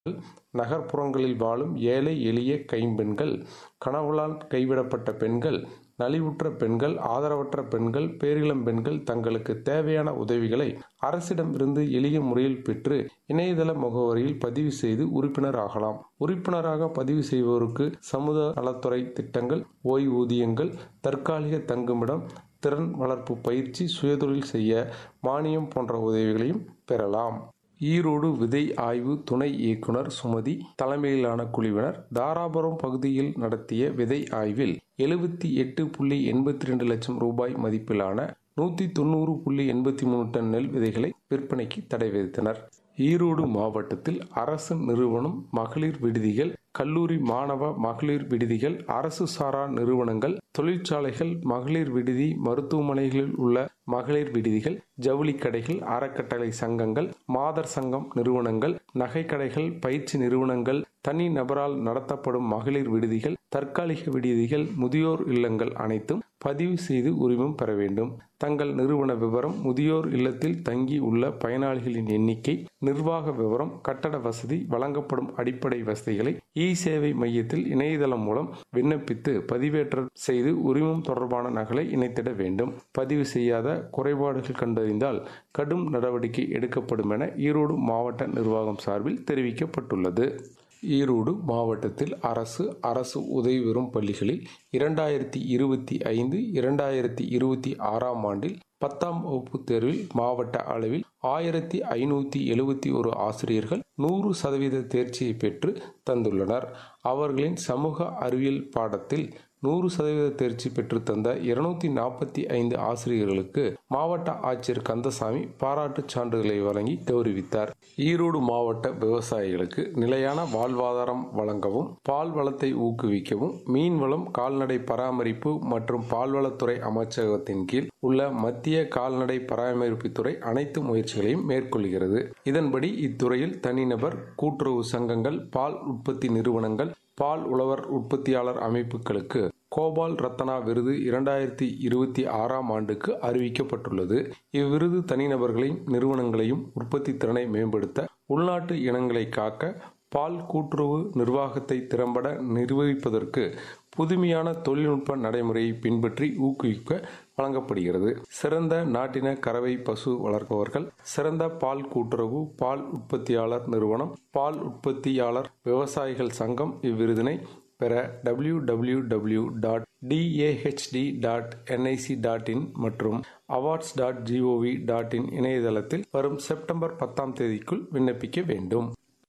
நகர்ப்புறங்களில் வாழும் ஏழை எளிய கைம்பெண்கள் கணவனால் கைவிடப்பட்ட பெண்கள் நலிவுற்ற பெண்கள் ஆதரவற்ற பெண்கள் பேரிளம் பெண்கள் தங்களுக்கு தேவையான உதவிகளை அரசிடம் இருந்து எளிய முறையில் பெற்று இணையதள முகவரியில் பதிவு செய்து உறுப்பினர் ஆகலாம் உறுப்பினராக பதிவு செய்வோருக்கு சமூக நலத்துறை திட்டங்கள் ஓய்வூதியங்கள் தற்காலிக தங்குமிடம் திறன் வளர்ப்பு பயிற்சி சுயதொழில் செய்ய மானியம் போன்ற உதவிகளையும் பெறலாம் ஈரோடு விதை ஆய்வு துணை இயக்குனர் சுமதி தலைமையிலான குழுவினர் தாராபுரம் பகுதியில் நடத்திய விதை ஆய்வில் எழுபத்தி எட்டு புள்ளி எண்பத்தி ரெண்டு லட்சம் ரூபாய் மதிப்பிலான நூத்தி தொண்ணூறு புள்ளி எண்பத்தி மூணு டன் நெல் விதைகளை விற்பனைக்கு தடை விதித்தனர் ஈரோடு மாவட்டத்தில் அரசு நிறுவனம் மகளிர் விடுதிகள் கல்லூரி மாணவ மகளிர் விடுதிகள் அரசு சாரா நிறுவனங்கள் தொழிற்சாலைகள் மகளிர் விடுதி மருத்துவமனைகளில் உள்ள மகளிர் விடுதிகள் ஜவுளி கடைகள் அறக்கட்டளை சங்கங்கள் மாதர் சங்கம் நிறுவனங்கள் நகை கடைகள் பயிற்சி நிறுவனங்கள் தனி நபரால் நடத்தப்படும் மகளிர் விடுதிகள் தற்காலிக விடுதிகள் முதியோர் இல்லங்கள் அனைத்தும் பதிவு செய்து உரிமம் பெற வேண்டும் தங்கள் நிறுவன விவரம் முதியோர் இல்லத்தில் தங்கி உள்ள பயனாளிகளின் எண்ணிக்கை நிர்வாக விவரம் கட்டட வசதி வழங்கப்படும் அடிப்படை வசதிகளை இ சேவை மையத்தில் இணையதளம் மூலம் விண்ணப்பித்து பதிவேற்றம் செய்து உரிமம் தொடர்பான நகலை இணைத்திட வேண்டும் பதிவு செய்யாத குறைபாடுகள் கண்டறிந்தால் கடும் நடவடிக்கை எடுக்கப்படும் என ஈரோடு மாவட்ட நிர்வாகம் சார்பில் தெரிவிக்கப்பட்டுள்ளது ஈரோடு மாவட்டத்தில் அரசு அரசு உதவி பெறும் பள்ளிகளில் இரண்டாயிரத்தி இருபத்தி ஐந்து இரண்டாயிரத்தி இருபத்தி ஆறாம் ஆண்டில் பத்தாம் வகுப்பு தேர்வில் மாவட்ட அளவில் ஆயிரத்தி ஐநூத்தி எழுபத்தி ஒரு ஆசிரியர்கள் நூறு சதவீத தேர்ச்சியை பெற்று தந்துள்ளனர் அவர்களின் சமூக அறிவியல் பாடத்தில் நூறு சதவீத தேர்ச்சி பெற்று தந்த இருநூத்தி நாற்பத்தி ஐந்து ஆசிரியர்களுக்கு மாவட்ட ஆட்சியர் கந்தசாமி பாராட்டுச் சான்றிதழை வழங்கி கௌரவித்தார் ஈரோடு மாவட்ட விவசாயிகளுக்கு நிலையான வாழ்வாதாரம் வழங்கவும் பால் வளத்தை ஊக்குவிக்கவும் மீன்வளம் கால்நடை பராமரிப்பு மற்றும் பால்வளத்துறை அமைச்சகத்தின் கீழ் உள்ள மத்திய கால்நடை பராமரிப்புத்துறை அனைத்து முயற்சிகளையும் மேற்கொள்கிறது இதன்படி இத்துறையில் தனிநபர் கூட்டுறவு சங்கங்கள் பால் உற்பத்தி நிறுவனங்கள் பால் உழவர் உற்பத்தியாளர் அமைப்புகளுக்கு கோபால் ரத்னா விருது இரண்டாயிரத்தி இருபத்தி ஆறாம் ஆண்டுக்கு அறிவிக்கப்பட்டுள்ளது இவ்விருது தனிநபர்களையும் நிறுவனங்களையும் உற்பத்தி திறனை மேம்படுத்த உள்நாட்டு இனங்களை காக்க பால் கூட்டுறவு நிர்வாகத்தை திறம்பட நிர்வகிப்பதற்கு புதுமையான தொழில்நுட்ப நடைமுறையை பின்பற்றி ஊக்குவிக்க வழங்கப்படுகிறது சிறந்த நாட்டின கறவை பசு வளர்ப்பவர்கள் சிறந்த பால் கூட்டுறவு பால் உற்பத்தியாளர் நிறுவனம் பால் உற்பத்தியாளர் விவசாயிகள் சங்கம் இவ்விருதினை பெற W W W dot DAHD dot NIC dot in மற்றும் awards dot GOV dot in இணையதளத்தில் வரும் செப்டம்பர் பத்தாம் தேதிக்குள் விண்ணப்பிக்க வேண்டும்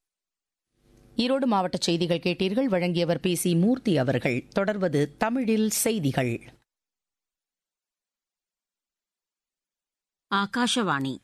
ஈரோடு மாவட்ட செய்திகள் கேட்டீர்கள் வழங்கியவர் பி சி மூர்த்தி அவர்கள் தொடர்வது தமிழில் செய்திகள் ಆಕಾಶವಾಣಿ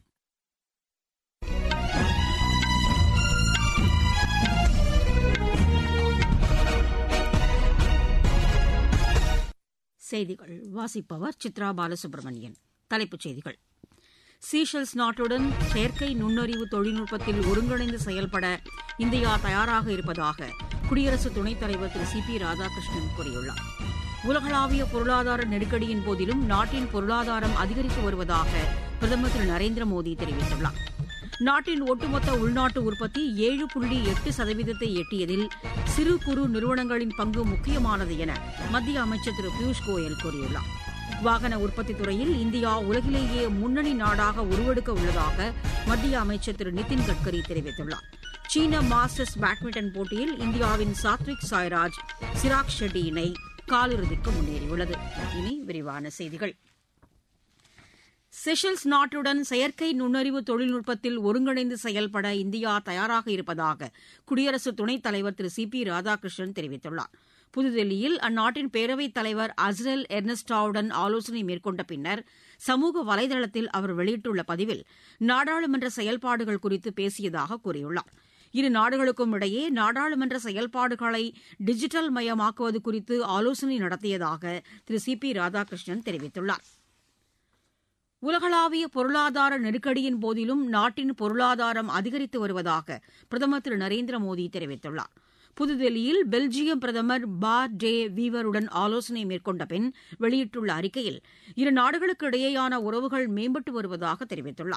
செய்திகள் வாசிப்பவர் சித்ரா பாலசுப்ரமணியன் தலைப்புச் செய்திகள் சீஷல்ஸ் நாட்டுடன் செயற்கை நுண்ணறிவு தொழில்நுட்பத்தில் ஒருங்கிணைந்து செயல்பட இந்தியா தயாராக இருப்பதாக குடியரசு துணைத் தலைவர் திரு சி பி ராதாகிருஷ்ணன் கூறியுள்ளார் உலகளாவிய பொருளாதார நெருக்கடியின் போதிலும் நாட்டின் பொருளாதாரம் அதிகரித்து வருவதாக பிரதமர் திரு நரேந்திர மோடி தெரிவித்துள்ளார் நாட்டின் ஒட்டுமொத்த உள்நாட்டு உற்பத்தி ஏழு புள்ளி எட்டு சதவீதத்தை எட்டியதில் சிறு குறு நிறுவனங்களின் பங்கு முக்கியமானது என மத்திய அமைச்சர் திரு பியூஷ் கோயல் கூறியுள்ளார் வாகன உற்பத்தி துறையில் இந்தியா உலகிலேயே முன்னணி நாடாக உருவெடுக்க உள்ளதாக மத்திய அமைச்சர் திரு நிதின் கட்கரி தெரிவித்துள்ளார் சீன மாஸ்டர்ஸ் பேட்மிண்டன் போட்டியில் இந்தியாவின் சாத்விக் சாய்ராஜ் சிராக் ஷெட்டி இணை காலிறுதிக்கு முன்னேறியுள்ளது இனி விரிவான செய்திகள் செஷல்ஸ் நாட்டுடன் செயற்கை நுண்ணறிவு தொழில்நுட்பத்தில் ஒருங்கிணைந்து செயல்பட இந்தியா தயாராக இருப்பதாக குடியரசு துணைத் தலைவர் திரு சி பி ராதாகிருஷ்ணன் தெரிவித்துள்ளார் புதுதில்லியில் அந்நாட்டின் பேரவைத் தலைவர் அஸ்ரல் எர்னஸ்டாவுடன் ஆலோசனை மேற்கொண்ட பின்னர் சமூக வலைதளத்தில் அவர் வெளியிட்டுள்ள பதிவில் நாடாளுமன்ற செயல்பாடுகள் குறித்து பேசியதாக கூறியுள்ளார் இரு நாடுகளுக்கும் இடையே நாடாளுமன்ற செயல்பாடுகளை டிஜிட்டல் மயமாக்குவது குறித்து ஆலோசனை நடத்தியதாக திரு சி பி ராதாகிருஷ்ணன் தெரிவித்துள்ளார் உலகளாவிய பொருளாதார நெருக்கடியின் போதிலும் நாட்டின் பொருளாதாரம் அதிகரித்து வருவதாக பிரதமர் திரு நரேந்திர மோடி தெரிவித்துள்ளார் புதுதில்லியில் பெல்ஜியம் பிரதமர் பார் டே வீவருடன் ஆலோசனை மேற்கொண்ட பின் வெளியிட்டுள்ள அறிக்கையில் இரு நாடுகளுக்கு இடையேயான உறவுகள் மேம்பட்டு வருவதாக தெரிவித்துள்ளார்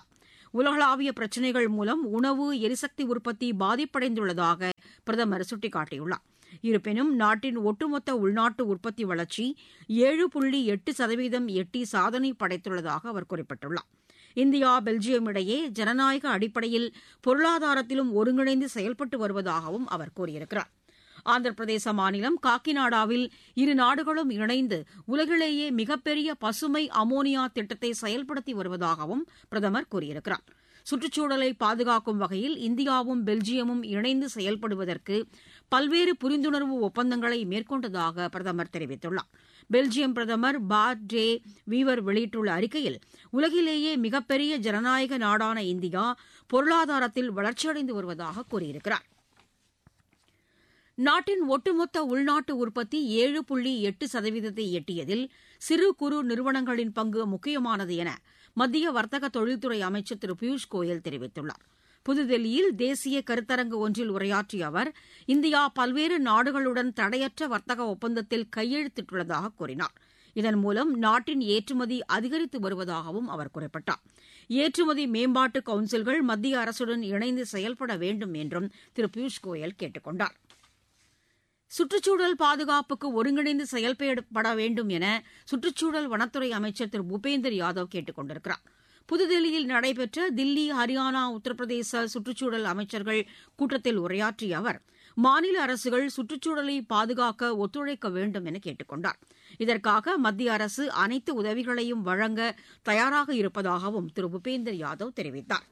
உலகளாவிய பிரச்சினைகள் மூலம் உணவு எரிசக்தி உற்பத்தி பாதிப்படைந்துள்ளதாக பிரதமர் சுட்டிக்காட்டியுள்ளார் இருப்பினும் நாட்டின் ஒட்டுமொத்த உள்நாட்டு உற்பத்தி வளர்ச்சி ஏழு புள்ளி எட்டு சதவீதம் எட்டி சாதனை படைத்துள்ளதாக அவர் குறிப்பிட்டுள்ளார் இந்தியா பெல்ஜியம் இடையே ஜனநாயக அடிப்படையில் பொருளாதாரத்திலும் ஒருங்கிணைந்து செயல்பட்டு வருவதாகவும் அவர் கூறியிருக்கிறார் ஆந்திர பிரதேச மாநிலம் காக்கிநாடாவில் இரு நாடுகளும் இணைந்து உலகிலேயே மிகப்பெரிய பசுமை அமோனியா திட்டத்தை செயல்படுத்தி வருவதாகவும் பிரதமர் கூறியிருக்கிறார் சுற்றுச்சூழலை பாதுகாக்கும் வகையில் இந்தியாவும் பெல்ஜியமும் இணைந்து செயல்படுவதற்கு பல்வேறு புரிந்துணர்வு ஒப்பந்தங்களை மேற்கொண்டதாக பிரதமர் தெரிவித்துள்ளார் பெல்ஜியம் பிரதமர் பார் டே வீவர் வெளியிட்டுள்ள அறிக்கையில் உலகிலேயே மிகப்பெரிய ஜனநாயக நாடான இந்தியா பொருளாதாரத்தில் வளர்ச்சியடைந்து வருவதாக கூறியிருக்கிறார் நாட்டின் ஒட்டுமொத்த உள்நாட்டு உற்பத்தி ஏழு புள்ளி எட்டு சதவீதத்தை எட்டியதில் சிறு குறு நிறுவனங்களின் பங்கு முக்கியமானது என மத்திய வர்த்தக தொழில்துறை அமைச்சர் திரு பியூஷ் கோயல் தெரிவித்துள்ளார் புதுதில்லியில் தேசிய கருத்தரங்கு ஒன்றில் உரையாற்றிய அவர் இந்தியா பல்வேறு நாடுகளுடன் தடையற்ற வர்த்தக ஒப்பந்தத்தில் கையெழுத்திட்டுள்ளதாக கூறினார் இதன் மூலம் நாட்டின் ஏற்றுமதி அதிகரித்து வருவதாகவும் அவர் குறிப்பிட்டார் ஏற்றுமதி மேம்பாட்டு கவுன்சில்கள் மத்திய அரசுடன் இணைந்து செயல்பட வேண்டும் என்றும் திரு பியூஷ் கோயல் கேட்டுக் கொண்டார் சுற்றுச்சூழல் பாதுகாப்புக்கு ஒருங்கிணைந்து செயல்பட வேண்டும் என சுற்றுச்சூழல் வனத்துறை அமைச்சர் திரு பூபேந்தர் யாதவ் கேட்டுக் கொண்டிருக்கிறார் புதுதில்லியில் நடைபெற்ற தில்லி ஹரியானா உத்தரப்பிரதேச சுற்றுச்சூழல் அமைச்சர்கள் கூட்டத்தில் உரையாற்றிய அவர் மாநில அரசுகள் சுற்றுச்சூழலை பாதுகாக்க ஒத்துழைக்க வேண்டும் என கேட்டுக் கொண்டார் இதற்காக மத்திய அரசு அனைத்து உதவிகளையும் வழங்க தயாராக இருப்பதாகவும் திரு பூபேந்தர் யாதவ் தெரிவித்தார்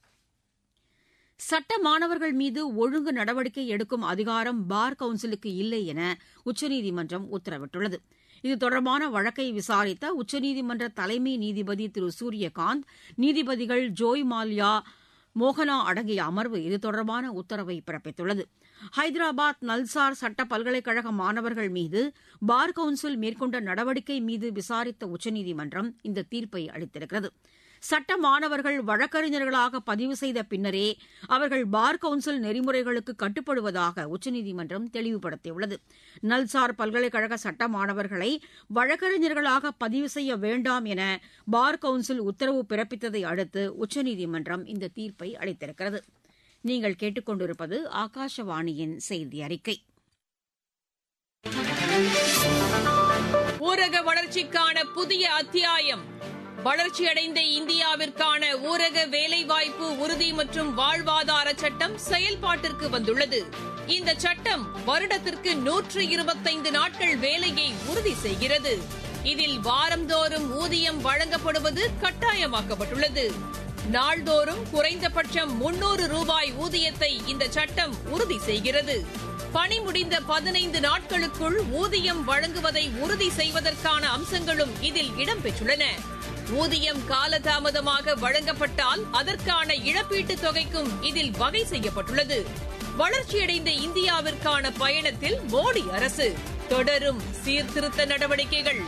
சட்ட மாணவர்கள் மீது ஒழுங்கு நடவடிக்கை எடுக்கும் அதிகாரம் பார் கவுன்சிலுக்கு இல்லை என உச்சநீதிமன்றம் உத்தரவிட்டுள்ளது இது தொடர்பான வழக்கை விசாரித்த உச்சநீதிமன்ற தலைமை நீதிபதி திரு சூரியகாந்த் நீதிபதிகள் ஜோய் மால்யா மோகனா அடங்கிய அமர்வு இது தொடர்பான உத்தரவை பிறப்பித்துள்ளது ஹைதராபாத் நல்சார் சட்ட பல்கலைக்கழக மாணவர்கள் மீது பார் கவுன்சில் மேற்கொண்ட நடவடிக்கை மீது விசாரித்த உச்சநீதிமன்றம் இந்த தீர்ப்பை அளித்திருக்கிறது சட்ட மாணவர்கள் வழக்கறிஞர்களாக பதிவு செய்த பின்னரே அவர்கள் பார் கவுன்சில் நெறிமுறைகளுக்கு கட்டுப்படுவதாக உச்சநீதிமன்றம் தெளிவுபடுத்தியுள்ளது நல்சார் பல்கலைக்கழக சட்ட மாணவர்களை வழக்கறிஞர்களாக பதிவு செய்ய வேண்டாம் என பார் கவுன்சில் உத்தரவு பிறப்பித்ததை அடுத்து உச்சநீதிமன்றம் இந்த தீர்ப்பை அளித்திருக்கிறது நீங்கள் கேட்டுக்கொண்டிருப்பது ஆகாஷவாணியின் செய்தி அறிக்கை ஊரக வளர்ச்சிக்கான புதிய அத்தியாயம் வளர்ச்சியடைந்த இந்தியாவிற்கான ஊரக வேலைவாய்ப்பு உறுதி மற்றும் வாழ்வாதார சட்டம் செயல்பாட்டிற்கு வந்துள்ளது இந்த சட்டம் வருடத்திற்கு நூற்று இருபத்தைந்து நாட்கள் வேலையை உறுதி செய்கிறது இதில் வாரந்தோறும் ஊதியம் வழங்கப்படுவது கட்டாயமாக்கப்பட்டுள்ளது நாள்தோறும் குறைந்தபட்சம் முன்னூறு ரூபாய் ஊதியத்தை இந்த சட்டம் உறுதி செய்கிறது பணி முடிந்த பதினைந்து நாட்களுக்குள் ஊதியம் வழங்குவதை உறுதி செய்வதற்கான அம்சங்களும் இதில் இடம்பெற்றுள்ளன ஊதியம் காலதாமதமாக வழங்கப்பட்டால் அதற்கான இழப்பீட்டுத் தொகைக்கும் இதில் வகை செய்யப்பட்டுள்ளது வளர்ச்சியடைந்த இந்தியாவிற்கான பயணத்தில் மோடி அரசு தொடரும் சீர்திருத்த நடவடிக்கைகள்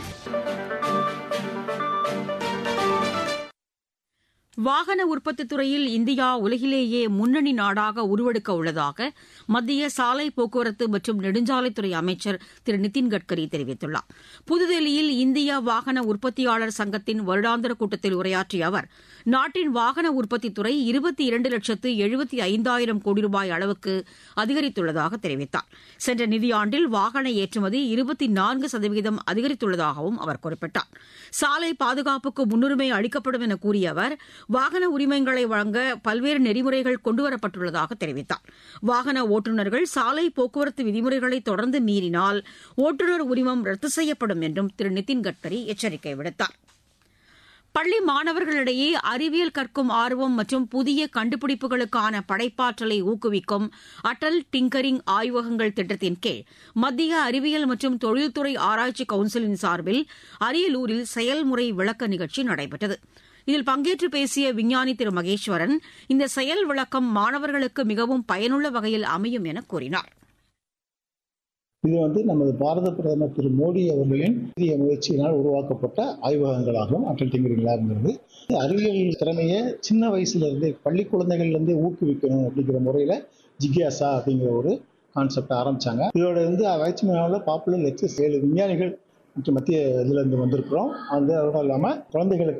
வாகன உற்பத்தித் துறையில் இந்தியா உலகிலேயே முன்னணி நாடாக உருவெடுக்க உள்ளதாக மத்திய சாலை போக்குவரத்து மற்றும் நெடுஞ்சாலைத்துறை அமைச்சர் திரு நிதின் கட்கரி தெரிவித்துள்ளார் புதுதில்லியில் இந்திய வாகன உற்பத்தியாளர் சங்கத்தின் வருடாந்திர கூட்டத்தில் உரையாற்றிய அவர் நாட்டின் வாகன உற்பத்தித் துறை இருபத்தி இரண்டு லட்சத்து எழுபத்தி ஐந்தாயிரம் கோடி ரூபாய் அளவுக்கு அதிகரித்துள்ளதாக தெரிவித்தார் சென்ற நிதியாண்டில் வாகன ஏற்றுமதி இருபத்தி நான்கு சதவீதம் அதிகரித்துள்ளதாகவும் அவர் குறிப்பிட்டார் சாலை பாதுகாப்புக்கு முன்னுரிமை அளிக்கப்படும் என கூறிய அவர் வாகன உரிமங்களை வழங்க பல்வேறு நெறிமுறைகள் கொண்டுவரப்பட்டுள்ளதாக தெரிவித்தார் வாகன ஓட்டுநர்கள் சாலை போக்குவரத்து விதிமுறைகளை தொடர்ந்து மீறினால் ஓட்டுநர் உரிமம் ரத்து செய்யப்படும் என்றும் திரு நிதின் கட்கரி எச்சரிக்கை விடுத்தார் பள்ளி மாணவர்களிடையே அறிவியல் கற்கும் ஆர்வம் மற்றும் புதிய கண்டுபிடிப்புகளுக்கான படைப்பாற்றலை ஊக்குவிக்கும் அடல் டிங்கரிங் ஆய்வகங்கள் திட்டத்தின் கீழ் மத்திய அறிவியல் மற்றும் தொழில்துறை ஆராய்ச்சி கவுன்சிலின் சார்பில் அரியலூரில் செயல்முறை விளக்க நிகழ்ச்சி நடைபெற்றது இதில் பங்கேற்று பேசிய விஞ்ஞானி திரு மகேஸ்வரன் இந்த செயல் விளக்கம் மாணவர்களுக்கு மிகவும் பயனுள்ள வகையில் அமையும் என கூறினார் இது வந்து நமது பாரத பிரதமர் திரு மோடி அவர்களின் புதிய முயற்சியினால் உருவாக்கப்பட்ட ஆய்வகங்களாகும் அட்டல் டிங்கரிங் லேப்ங்கிறது அறிவியல் திறமையை சின்ன வயசுல இருந்தே பள்ளி குழந்தைகள்ல இருந்தே ஊக்குவிக்கணும் அப்படிங்கிற முறையில ஜிக்யாசா அப்படிங்கிற ஒரு கான்செப்ட் ஆரம்பிச்சாங்க இதோட வந்து வைட்சிமனாவில் பாப்புலர் லெக்சர்ஸ் ஏழு விஞ்ஞானிகள் மற்றும் மத்திய இதுல இருந்து வந்திருக்கிறோம் அது அதோட இல்லாமல் குழந்தைகளுக்கு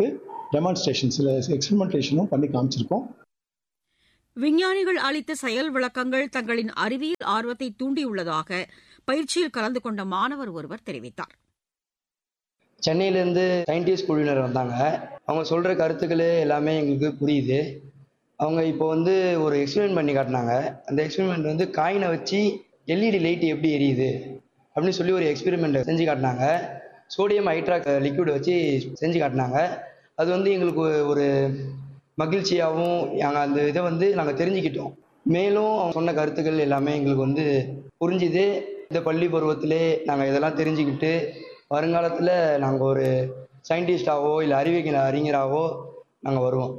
டெமான்ஸ்ட்ரேஷன் சில எக்ஸ்பெரிமெண்டேஷனும் பண்ணி காமிச்சிருக்கோம் விஞ்ஞானிகள் அளித்த செயல் விளக்கங்கள் தங்களின் அறிவியல் ஆர்வத்தை தூண்டியுள்ளதாக பயிற்சியில் கலந்து கொண்ட மாணவர் ஒருவர் தெரிவித்தார் சென்னையிலேருந்து சயின்டிஸ்ட் குழுவினர் வந்தாங்க அவங்க சொல்கிற கருத்துக்கள் எல்லாமே எங்களுக்கு புரியுது அவங்க இப்போ வந்து ஒரு எக்ஸ்பெரிமெண்ட் பண்ணி காட்டினாங்க அந்த எக்ஸ்பெரிமெண்ட் வந்து காயினை வச்சு எல்இடி லைட் எப்படி எரியுது அப்படின்னு சொல்லி ஒரு எக்ஸ்பெரிமெண்ட் செஞ்சு காட்டினாங்க சோடியம் ஹைட்ராக் லிக்விட் வச்சு செஞ்சு காட்டினாங்க அது வந்து எங்களுக்கு ஒரு மகிழ்ச்சியாகவும் நாங்கள் அந்த இதை வந்து நாங்கள் தெரிஞ்சுக்கிட்டோம் மேலும் அவங்க சொன்ன கருத்துக்கள் எல்லாமே எங்களுக்கு வந்து புரிஞ்சுது இந்த பள்ளி பருவத்திலே நாங்கள் இதெல்லாம் தெரிஞ்சுக்கிட்டு வருங்காலத்தில் நாங்கள் ஒரு சயின்டிஸ்டாவோ இல்லை அறிவியல் அறிஞராகவோ நாங்கள் வருவோம்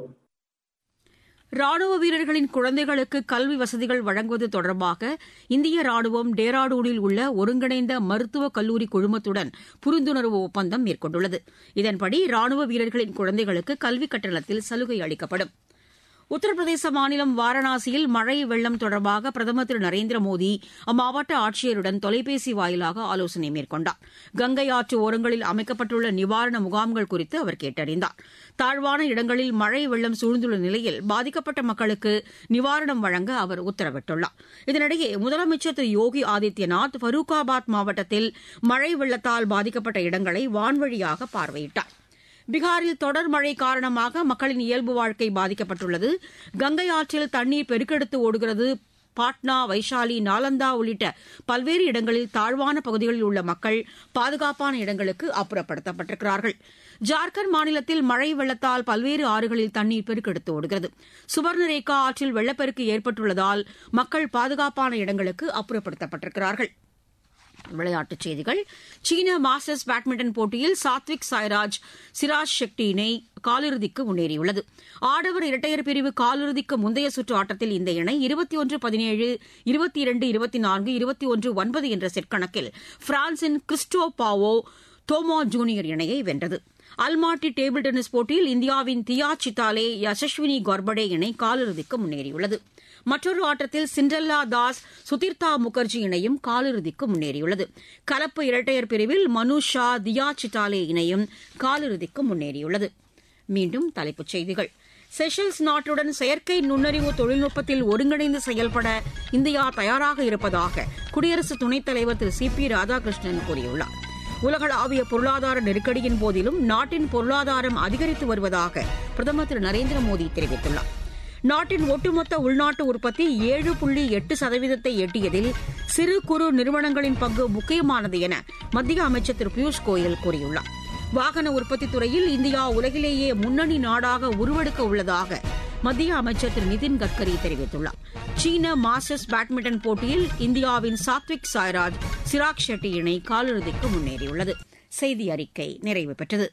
ராணுவ வீரர்களின் குழந்தைகளுக்கு கல்வி வசதிகள் வழங்குவது தொடர்பாக இந்திய ராணுவம் டேராடூனில் உள்ள ஒருங்கிணைந்த மருத்துவக் கல்லூரி குழுமத்துடன் புரிந்துணர்வு ஒப்பந்தம் மேற்கொண்டுள்ளது இதன்படி ராணுவ வீரர்களின் குழந்தைகளுக்கு கல்விக் கட்டணத்தில் சலுகை அளிக்கப்படும் உத்தரப்பிரதேச மாநிலம் வாரணாசியில் மழை வெள்ளம் தொடர்பாக பிரதமர் திரு நரேந்திர மோடி அம்மாவட்ட ஆட்சியருடன் தொலைபேசி வாயிலாக ஆலோசனை மேற்கொண்டார் கங்கை ஆற்று ஓரங்களில் அமைக்கப்பட்டுள்ள நிவாரண முகாம்கள் குறித்து அவர் கேட்டறிந்தார் தாழ்வான இடங்களில் மழை வெள்ளம் சூழ்ந்துள்ள நிலையில் பாதிக்கப்பட்ட மக்களுக்கு நிவாரணம் வழங்க அவர் உத்தரவிட்டுள்ளார் இதனிடையே முதலமைச்சர் திரு யோகி ஆதித்யநாத் ஃபரூக்காபாத் மாவட்டத்தில் மழை வெள்ளத்தால் பாதிக்கப்பட்ட இடங்களை வான்வழியாக பார்வையிட்டார் பீகாரில் தொடர் மழை காரணமாக மக்களின் இயல்பு வாழ்க்கை பாதிக்கப்பட்டுள்ளது கங்கை ஆற்றில் தண்ணீர் பெருக்கெடுத்து ஓடுகிறது பாட்னா வைஷாலி நாலந்தா உள்ளிட்ட பல்வேறு இடங்களில் தாழ்வான பகுதிகளில் உள்ள மக்கள் பாதுகாப்பான இடங்களுக்கு அப்புறப்படுத்தப்பட்டிருக்கிறார்கள் ஜார்க்கண்ட் மாநிலத்தில் மழை வெள்ளத்தால் பல்வேறு ஆறுகளில் தண்ணீர் பெருக்கெடுத்து ஓடுகிறது சுவர்ணரேகா ஆற்றில் வெள்ளப்பெருக்கு ஏற்பட்டுள்ளதால் மக்கள் பாதுகாப்பான இடங்களுக்கு அப்புறப்படுத்தப்பட்டிருக்கிறார்கள் விளையாட்டுச் செய்திகள் சீன மாஸ்டர்ஸ் பேட்மிண்டன் போட்டியில் சாத்விக் சாய்ராஜ் சிராஜ் ஷெட்டி இணை காலிறுதிக்கு முன்னேறியுள்ளது ஆடவர் இரட்டையர் பிரிவு காலிறுதிக்கு முந்தைய சுற்று ஆட்டத்தில் இந்த இணை இருபத்தி ஒன்று பதினேழு இருபத்தி இரண்டு இருபத்தி நான்கு இருபத்தி ஒன்று ஒன்பது என்ற செட் கணக்கில் பிரான்சின் கிறிஸ்டோ பாவோ தோமோ ஜூனியர் இணையை வென்றது அல்மாட்டி டேபிள் டென்னிஸ் போட்டியில் இந்தியாவின் தியா சித்தாலே யசஸ்வினி கோர்படே இணை காலிறுதிக்கு முன்னேறியுள்ளது மற்றொரு ஆட்டத்தில் சிண்டல்லா தாஸ் சுதிர்தா முகர்ஜி இணையும் காலிறுதிக்கு முன்னேறியுள்ளது கலப்பு இரட்டையர் பிரிவில் மனுஷா தியா சிட்டாலே இணையும் காலிறுதிக்கு முன்னேறியுள்ளது மீண்டும் தலைப்புச் செய்திகள் செஷல்ஸ் நாட்டுடன் செயற்கை நுண்ணறிவு தொழில்நுட்பத்தில் ஒருங்கிணைந்து செயல்பட இந்தியா தயாராக இருப்பதாக குடியரசு துணைத் தலைவர் திரு சி பி ராதாகிருஷ்ணன் கூறியுள்ளார் உலகளாவிய பொருளாதார நெருக்கடியின் போதிலும் நாட்டின் பொருளாதாரம் அதிகரித்து வருவதாக பிரதமர் திரு நரேந்திர மோடி தெரிவித்துள்ளார் நாட்டின் ஒட்டுமொத்த உள்நாட்டு உற்பத்தி ஏழு புள்ளி எட்டு சதவீதத்தை எட்டியதில் சிறு குறு நிறுவனங்களின் பங்கு முக்கியமானது என மத்திய அமைச்சர் திரு பியூஷ் கோயல் கூறியுள்ளார் வாகன உற்பத்தி துறையில் இந்தியா உலகிலேயே முன்னணி நாடாக உருவெடுக்க உள்ளதாக மத்திய அமைச்சர் திரு நிதின் கட்கரி தெரிவித்துள்ளார் சீன மாஸ்டர்ஸ் பேட்மிண்டன் போட்டியில் இந்தியாவின் சாத்விக் சாய்ராஜ் சிராக் ஷெட்டி இணை காலிறுதிக்கு முன்னேறியுள்ளது செய்தி அறிக்கை நிறைவு பெற்றது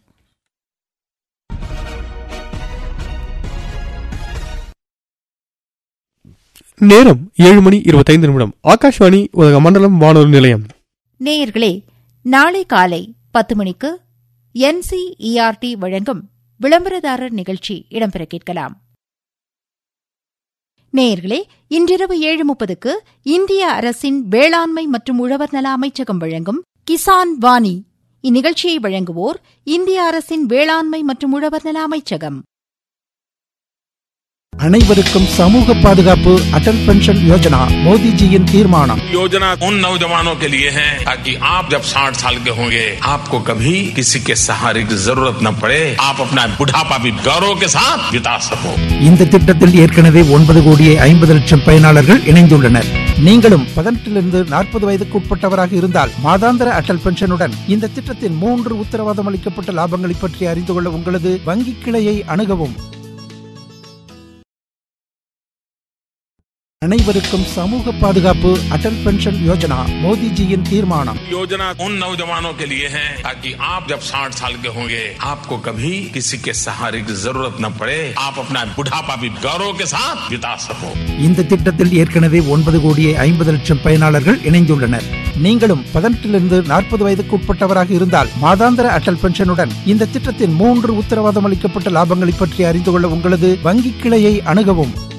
நேரம் ஏழு மணி இருபத்தைந்து நிமிடம் ஆகாஷ்வாணி உதகமண்டலம் வானொலி நிலையம் நேயர்களே நாளை காலை பத்து மணிக்கு என்சிஇஆர்டி வழங்கும் விளம்பரதாரர் நிகழ்ச்சி இடம்பெற கேட்கலாம் நேயர்களே இன்றிரவு ஏழு முப்பதுக்கு இந்திய அரசின் வேளாண்மை மற்றும் உழவர் நல அமைச்சகம் வழங்கும் கிசான் வாணி இந்நிகழ்ச்சியை வழங்குவோர் இந்திய அரசின் வேளாண்மை மற்றும் உழவர் நல அமைச்சகம் அனைவருக்கும் சமூக பாதுகாப்பு அடல் பென்ஷன் யோஜனா மோடிஜியின் தீர்மானம் योजना उन नौजवानों के लिए है ताकि आप जब 60 साल के होंगे आपको कभी किसी के सहारे की जरूरत न पड़े आप अपना बुढ़ापा भी गौरव के साथ बिता सको இந்த திட்டத்தில் ஏற்கனவே ஒன்பது கோடியே ஐம்பது லட்சம் பயனாளர்கள் இணைந்துள்ளனர் நீங்களும் பதினெட்டிலிருந்து நாற்பது வயதுக்கு உட்பட்டவராக இருந்தால் மாதாந்திர அடல் பென்ஷனுடன் இந்த திட்டத்தின் மூன்று உத்தரவாதம் அளிக்கப்பட்ட லாபங்களை பற்றி அறிந்து கொள்ள உங்களது வங்கி கிளையை அணுகவும் அனைவருக்கும் சமூக பாதுகாப்பு அடல் பென்ஷன் யோஜனா மோடிஜியின் தீர்மானம் योजना उन नौजवानों के लिए है ताकि आप जब 60 साल के होंगे आपको कभी किसी के सहारे की जरूरत न पड़े आप अपना बुढ़ापा भी गौरव के साथ बिता सको இந்த திட்டத்தில் ஏற்கனவே ஒன்பது கோடியே ஐம்பது லட்சம் பயனாளர்கள் இணைந்துள்ளனர் நீங்களும் பதினெட்டிலிருந்து நாற்பது வயதுக்கு உட்பட்டவராக இருந்தால் மாதாந்திர அடல் பென்ஷனுடன் இந்த திட்டத்தின் மூன்று உத்தரவாதம் அளிக்கப்பட்ட லாபங்களை பற்றி அறிந்து கொள்ள உங்களது வங்கி கிளையை அணுகவும்